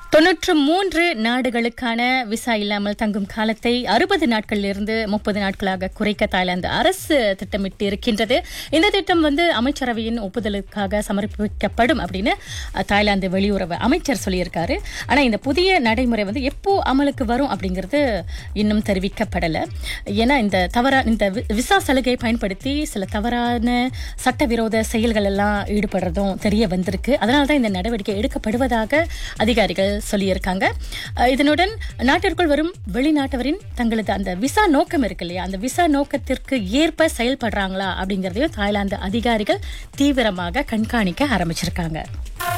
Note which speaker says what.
Speaker 1: தொன்னூற்று மூன்று நாடுகளுக்கான விசா இல்லாமல் தங்கும் காலத்தை அறுபது நாட்களிலிருந்து முப்பது நாட்களாக குறைக்க தாய்லாந்து அரசு திட்டமிட்டு இருக்கின்றது இந்த திட்டம் வந்து அமைச்சரவையின் ஒப்புதலுக்காக சமர்ப்பிக்கப்படும் அப்படின்னு அஹ், தாய்லாந்து வெளியுறவு அமைச்சர் சொல்லியிருக்காரு ஆனா இந்த புதிய நடைமுறை வந்து எப்போ அமலுக்கு வரும் அப்படிங்கிறது இன்னும் தெரிவிக்கப்படல ஏன்னா இந்த தவறா இந்த வி- விசா சலுகையை பயன்படுத்தி சில தவறான சட்டவிரோத செயல்கள் எல்லாம் ஈடுபடுறதும் தெரிய வந்திருக்கு அதனால தான் இந்த நடவடிக்கை எடுக்கப்படுவதாக அதிகாரிகள் சொல்லியிருக்காங்க அஹ் இதனுடன் நாட்டிற்குள் வரும் வெளிநாட்டவரின் தங்களது அந்த விசா நோக்கம் இருக்கு இல்லையா அந்த விசா நோக்கத்திற்கு ஏற்ப செயல்படுறாங்களா அப்படிங்கறதையும் தாய்லாந்து அதிகாரிகள் தீவிரமாக கண்காணிக்க ஆரம்பிச்சிருக்காங்க